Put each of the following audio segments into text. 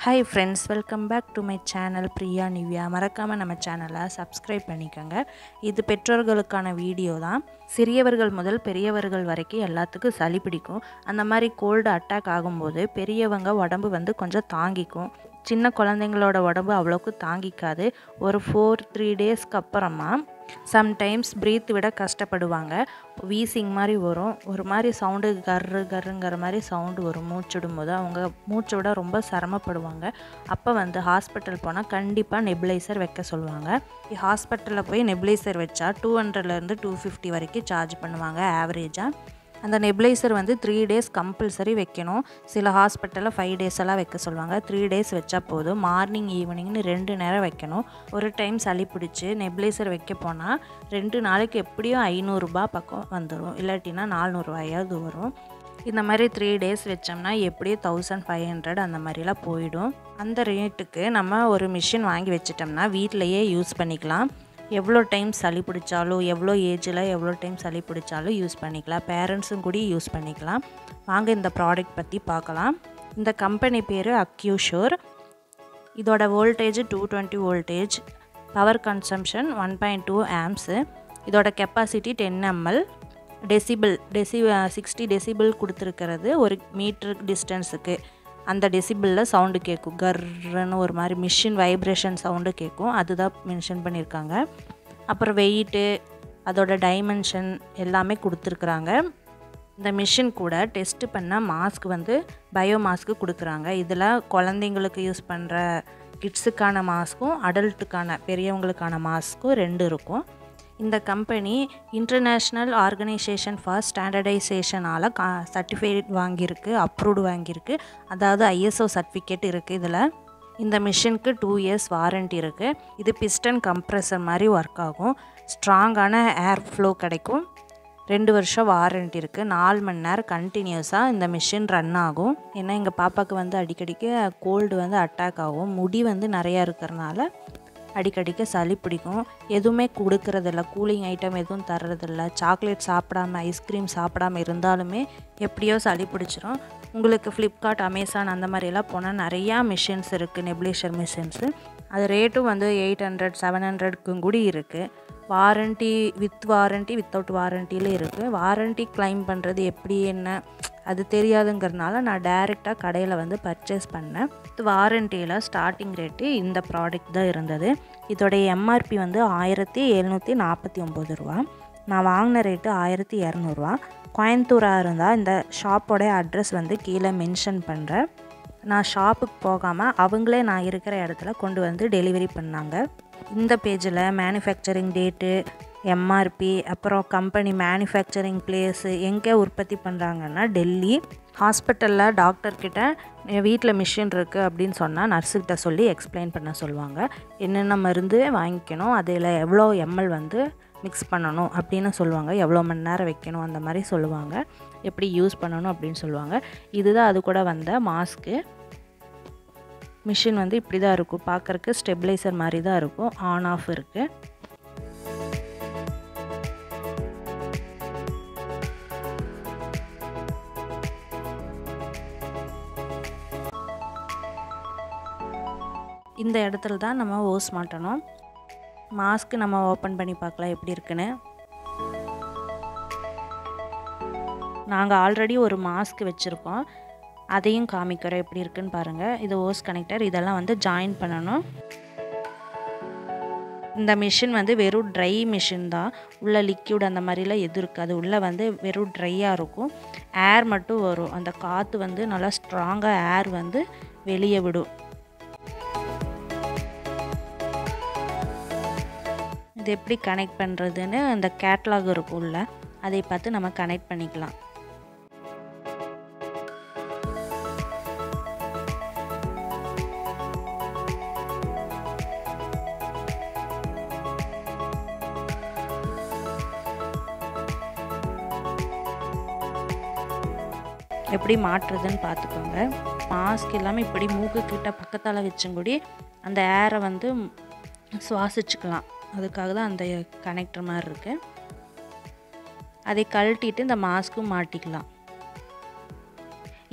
hi friends welcome back to my channel Priya Nivya மறக்காமல் நம்ம சேனலை சப்ஸ்கிரைப் பண்ணிக்கோங்க இது பெற்றோர்களுக்கான வீடியோ தான் சிறியவர்கள் முதல் பெரியவர்கள் வரைக்கும் எல்லாத்துக்கும் சளி பிடிக்கும் அந்த மாதிரி கோல்டு அட்டாக் ஆகும்போது பெரியவங்க உடம்பு வந்து கொஞ்சம் தாங்கிக்கும் சின்ன குழந்தைங்களோட உடம்பு அவ்வளோக்கு தாங்கிக்காது ஒரு ஃபோர் த்ரீ டேஸ்க்கு அப்புறமா சம்டைம்ஸ் ப்ரீத் விட கஷ்டப்படுவாங்க வீசிங் மாதிரி வரும் ஒரு மாதிரி சவுண்டு கர்ரு கர்ருங்கிற மாதிரி சவுண்டு வரும் மூச்சுடும் போது அவங்க மூச்சு விட ரொம்ப சிரமப்படுவாங்க அப்போ வந்து ஹாஸ்பிட்டல் போனால் கண்டிப்பாக நெபுலைசர் வைக்க சொல்லுவாங்க ஹாஸ்பிட்டலில் போய் நெபுலைசர் வச்சா டூ ஹண்ட்ரட்லேருந்து டூ ஃபிஃப்டி வரைக்கும் சார்ஜ் பண்ணுவாங்க ஆவரேஜாக அந்த நெபுலைசர் வந்து த்ரீ டேஸ் கம்பல்சரி வைக்கணும் சில ஹாஸ்பிட்டலில் ஃபைவ் டேஸ் எல்லாம் வைக்க சொல்லுவாங்க த்ரீ டேஸ் வச்சா போதும் மார்னிங் ஈவினிங்னு ரெண்டு நேரம் வைக்கணும் ஒரு டைம் சளி பிடிச்சி நெபுலைசர் வைக்க போனால் ரெண்டு நாளைக்கு எப்படியும் ஐநூறுரூபா பக்கம் வந்துடும் இல்லாட்டினா நானூறுரூவாயாவது வரும் இந்த மாதிரி த்ரீ டேஸ் வச்சோம்னா எப்படியும் தௌசண்ட் ஃபைவ் ஹண்ட்ரட் அந்த மாதிரிலாம் போயிடும் அந்த ரேட்டுக்கு நம்ம ஒரு மிஷின் வாங்கி வச்சிட்டோம்னா வீட்டிலையே யூஸ் பண்ணிக்கலாம் எவ்வளோ டைம் சளி பிடிச்சாலும் எவ்வளோ ஏஜில் எவ்வளோ டைம் சளி பிடிச்சாலும் யூஸ் பண்ணிக்கலாம் பேரண்ட்ஸும் கூட யூஸ் பண்ணிக்கலாம் வாங்க இந்த ப்ராடக்ட் பற்றி பார்க்கலாம் இந்த கம்பெனி பேர் அக்யூஷோர் இதோட voltage two twenty voltage power consumption one point two amps இதோட கெப்பாசிட்டி டென் எம்எல் டெசிபிள் டெசி சிக்ஸ்டி டெசிபிள் கொடுத்துருக்கிறது ஒரு மீட்டர் டிஸ்டன்ஸுக்கு அந்த டெசிபிளில் சவுண்டு கேட்கும் கர்ன்னு ஒரு மாதிரி மிஷின் வைப்ரேஷன் சவுண்டு கேட்கும் அதுதான் மென்ஷன் பண்ணியிருக்காங்க அப்புறம் வெயிட்டு அதோட டைமென்ஷன் எல்லாமே கொடுத்துருக்குறாங்க இந்த மிஷின் கூட டெஸ்ட்டு பண்ண மாஸ்க் வந்து பயோ மாஸ்க்கு கொடுக்குறாங்க இதில் குழந்தைங்களுக்கு யூஸ் பண்ணுற கிட்ஸுக்கான மாஸ்க்கும் அடல்ட்டுக்கான பெரியவங்களுக்கான மாஸ்க்கும் ரெண்டு இருக்கும் இந்த கம்பெனி இன்டர்நேஷ்னல் ஆர்கனைசேஷன் ஃபார் ஸ்டாண்டர்டைசேஷனால் கா சர்டிஃபிகேட் வாங்கியிருக்கு அப்ரூவ்டு வாங்கியிருக்கு அதாவது ஐஎஸ்ஓ சர்டிஃபிகேட் இருக்குது இதில் இந்த மிஷினுக்கு டூ இயர்ஸ் வாரண்ட்டி இருக்குது இது பிஸ்டன் கம்ப்ரெசர் மாதிரி ஒர்க் ஆகும் ஸ்ட்ராங்கான ஏர் ஃப்ளோ கிடைக்கும் ரெண்டு வருஷம் வாரண்ட்டி இருக்குது நாலு மணி நேரம் கண்டினியூஸாக இந்த மிஷின் ரன் ஆகும் ஏன்னா எங்கள் பாப்பாவுக்கு வந்து அடிக்கடிக்கு கோல்டு வந்து அட்டாக் ஆகும் முடி வந்து நிறையா இருக்கிறனால அடிக்கடிக்க சளி பிடிக்கும் எதுவுமே கொடுக்கறதில்ல கூலிங் ஐட்டம் எதுவும் தர்றதில்ல சாக்லேட் சாப்பிடாம ஐஸ்கிரீம் சாப்பிடாம இருந்தாலுமே எப்படியோ சளி பிடிச்சிரும் உங்களுக்கு ஃப்ளிப்கார்ட் அமேசான் அந்த மாதிரிலாம் போனால் நிறையா மிஷின்ஸ் இருக்குது நெப்லேஷர் மிஷின்ஸு அது ரேட்டும் வந்து எயிட் ஹண்ட்ரட் செவன் ஹண்ட்ரட்க்கும் கூட இருக்குது வாரண்ட்டி வித் வாரண்ட்டி வித்தவுட் வாரண்ட்டியில் இருக்குது வாரண்ட்டி கிளைம் பண்ணுறது எப்படி என்ன அது தெரியாதுங்கிறதுனால நான் டைரெக்டாக கடையில் வந்து பர்ச்சேஸ் பண்ணேன் வாரண்ட்டியில் ஸ்டார்டிங் ரேட்டு இந்த ப்ராடக்ட் தான் இருந்தது இதோடைய எம்ஆர்பி வந்து ஆயிரத்தி எழுநூற்றி நாற்பத்தி ஒம்பது ரூபா நான் வாங்கின ரேட்டு ஆயிரத்தி இரநூறுவா கோயம்புத்தூராக இருந்தால் இந்த ஷாப்போடைய அட்ரஸ் வந்து கீழே மென்ஷன் பண்ணுறேன் நான் ஷாப்புக்கு போகாமல் அவங்களே நான் இருக்கிற இடத்துல கொண்டு வந்து டெலிவரி பண்ணாங்க இந்த பேஜில் மேனுஃபேக்சரிங் டேட்டு எம்ஆர்பி அப்புறம் கம்பெனி மேனுஃபேக்சரிங் பிளேஸு எங்கே உற்பத்தி பண்ணுறாங்கன்னா டெல்லி ஹாஸ்பிட்டலில் டாக்டர்கிட்ட வீட்டில் மிஷின் இருக்குது அப்படின்னு சொன்னால் நர்ஸுக்கிட்ட சொல்லி எக்ஸ்பிளைன் பண்ண சொல்லுவாங்க என்னென்ன மருந்து வாங்கிக்கணும் அதில் எவ்வளோ எம்எல் வந்து மிக்ஸ் பண்ணணும் அப்படின்னு சொல்லுவாங்க எவ்வளோ மணி நேரம் வைக்கணும் அந்த மாதிரி சொல்லுவாங்க எப்படி யூஸ் பண்ணணும் அப்படின்னு சொல்லுவாங்க இதுதான் அது கூட வந்த மாஸ்க்கு மிஷின் வந்து இப்படி தான் இருக்கும் பார்க்குறக்கு ஸ்டெபிளைசர் மாதிரி தான் இருக்கும் ஆன் ஆஃப் இருக்குது இந்த இடத்துல தான் நம்ம ஓஸ் மாட்டணும் மாஸ்க்கு நம்ம ஓப்பன் பண்ணி பார்க்கலாம் எப்படி இருக்குன்னு நாங்கள் ஆல்ரெடி ஒரு மாஸ்க் வச்சுருக்கோம் அதையும் காமிக்கிறோம் எப்படி இருக்குன்னு பாருங்கள் இது ஓஸ் கனெக்டர் இதெல்லாம் வந்து ஜாயின் பண்ணணும் இந்த மிஷின் வந்து வெறும் ட்ரை மிஷின் தான் உள்ள லிக்யூட் அந்த மாதிரிலாம் எதுவும் இருக்காது உள்ளே வந்து வெறும் ட்ரையாக இருக்கும் ஏர் மட்டும் வரும் அந்த காற்று வந்து நல்லா ஸ்ட்ராங்காக ஏர் வந்து வெளியே விடும் இது எப்படி கனெக்ட் பண்ணுறதுன்னு அந்த கேட்லாக் இருக்கும் உள்ள அதை பார்த்து நம்ம கனெக்ட் பண்ணிக்கலாம் எப்படி மாட்டுறதுன்னு பார்த்துக்கோங்க மாஸ்க் இல்லாமல் இப்படி மூக்கு கிட்ட பக்கத்தால் வச்சுங்கூடி அந்த ஏரை வந்து சுவாசிச்சுக்கலாம் அதுக்காக தான் அந்த கனெக்டர் மாதிரி இருக்குது அதை கழட்டிட்டு இந்த மாஸ்க்கும் மாட்டிக்கலாம்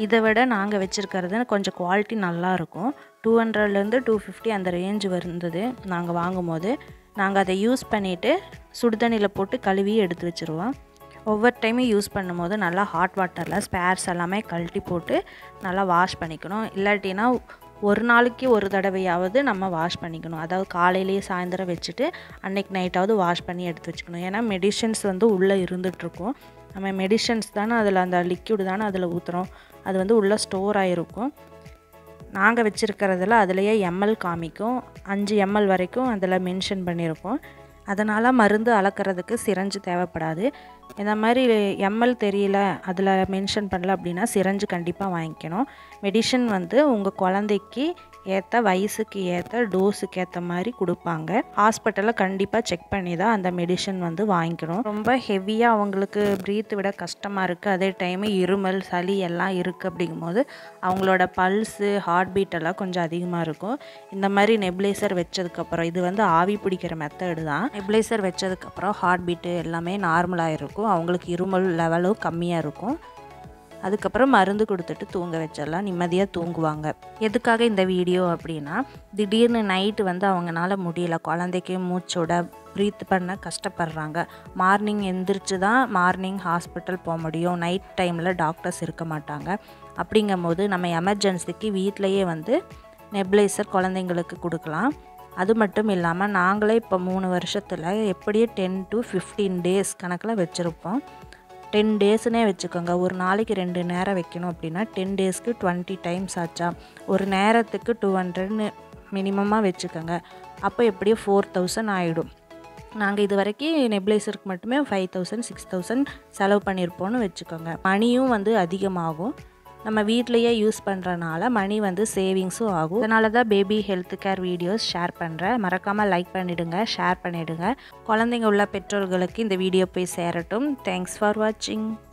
இதை விட நாங்கள் வச்சுருக்கிறது கொஞ்சம் குவாலிட்டி நல்லாயிருக்கும் டூ ஹண்ட்ரட்லேருந்து டூ ஃபிஃப்டி அந்த ரேஞ்சு வந்தது நாங்கள் வாங்கும் போது நாங்கள் அதை யூஸ் பண்ணிவிட்டு சுடுதண்ணியில் போட்டு கழுவி எடுத்து வச்சுருவோம் ஒவ்வொரு டைமும் யூஸ் பண்ணும்போது நல்லா ஹாட் வாட்டரில் ஸ்பேர்ஸ் எல்லாமே கழட்டி போட்டு நல்லா வாஷ் பண்ணிக்கணும் இல்லாட்டினா ஒரு நாளைக்கு ஒரு தடவையாவது நம்ம வாஷ் பண்ணிக்கணும் அதாவது காலையிலேயே சாயந்தரம் வச்சுட்டு அன்னைக்கு நைட்டாவது வாஷ் பண்ணி எடுத்து வச்சுக்கணும் ஏன்னா மெடிஷன்ஸ் வந்து உள்ளே இருந்துகிட்ருக்கும் நம்ம மெடிஷன்ஸ் தானே அதில் அந்த லிக்யூடு தானே அதில் ஊற்றுறோம் அது வந்து உள்ளே ஸ்டோர் ஆகிருக்கும் நாங்கள் வச்சுருக்கிறதுல அதுலேயே எம்எல் காமிக்கும் அஞ்சு எம்எல் வரைக்கும் அதில் மென்ஷன் பண்ணியிருக்கோம் அதனால் மருந்து அளக்கிறதுக்கு சிரஞ்சு தேவைப்படாது இந்த மாதிரி எம்எல் தெரியல அதில் மென்ஷன் பண்ணல அப்படின்னா சிரஞ்சு கண்டிப்பாக வாங்கிக்கணும் மெடிஷன் வந்து உங்கள் குழந்தைக்கு ஏற்ற வயசுக்கு ஏற்ற டோஸுக்கு ஏற்ற மாதிரி கொடுப்பாங்க ஹாஸ்பிட்டலில் கண்டிப்பாக செக் பண்ணி தான் அந்த மெடிஷன் வந்து வாங்கிக்கணும் ரொம்ப ஹெவியாக அவங்களுக்கு ப்ரீத் விட கஷ்டமாக இருக்குது அதே டைமு இருமல் சளி எல்லாம் இருக்குது அப்படிங்கும்போது அவங்களோட பல்ஸு ஹார்ட் பீட் எல்லாம் கொஞ்சம் அதிகமாக இருக்கும் இந்த மாதிரி நெப்லேசர் வச்சதுக்கப்புறம் இது வந்து ஆவி பிடிக்கிற மெத்தடு தான் நெப்லேசர் வச்சதுக்கப்புறம் ஹார்ட் பீட்டு எல்லாமே நார்மலாக இருக்கும் அவங்களுக்கு இருமல் லெவலும் கம்மியாக இருக்கும் அதுக்கப்புறம் மருந்து கொடுத்துட்டு தூங்க வச்சிடலாம் நிம்மதியாக தூங்குவாங்க எதுக்காக இந்த வீடியோ அப்படின்னா திடீர்னு நைட்டு வந்து அவங்களால முடியல குழந்தைக்கு மூச்சோட ப்ரீத் பண்ண கஷ்டப்படுறாங்க மார்னிங் எந்திரிச்சு தான் மார்னிங் ஹாஸ்பிட்டல் போக முடியும் நைட் டைமில் டாக்டர்ஸ் இருக்க மாட்டாங்க அப்படிங்கும்போது நம்ம எமர்ஜென்சிக்கு வீட்டிலையே வந்து நெப்லைசர் குழந்தைங்களுக்கு கொடுக்கலாம் அது மட்டும் இல்லாமல் நாங்களே இப்போ மூணு வருஷத்தில் எப்படியே டென் டு ஃபிஃப்டீன் டேஸ் கணக்கில் வச்சுருப்போம் டென் டேஸ்னே வச்சுக்கோங்க ஒரு நாளைக்கு ரெண்டு நேரம் வைக்கணும் அப்படின்னா டென் டேஸ்க்கு டுவெண்ட்டி டைம்ஸ் ஆச்சா ஒரு நேரத்துக்கு டூ ஹண்ட்ரட்னு மினிமமாக வச்சுக்கோங்க அப்போ எப்படியும் ஃபோர் தௌசண்ட் ஆகிடும் நாங்கள் இது வரைக்கும் நெப்லைசருக்கு மட்டுமே ஃபைவ் தௌசண்ட் சிக்ஸ் தௌசண்ட் செலவு பண்ணியிருப்போம்னு வச்சுக்கோங்க மணியும் வந்து அதிகமாகும் நம்ம வீட்லேயே யூஸ் பண்ணுறனால மணி வந்து சேவிங்ஸும் ஆகும் அதனால தான் baby health care videos share பண்ணுறேன் மறக்காமல் லைக் பண்ணிவிடுங்க ஷேர் பண்ணிவிடுங்க குழந்தைங்க உள்ள பெற்றோர்களுக்கு இந்த வீடியோ போய் சேரட்டும் தேங்க்ஸ் ஃபார் வாட்சிங்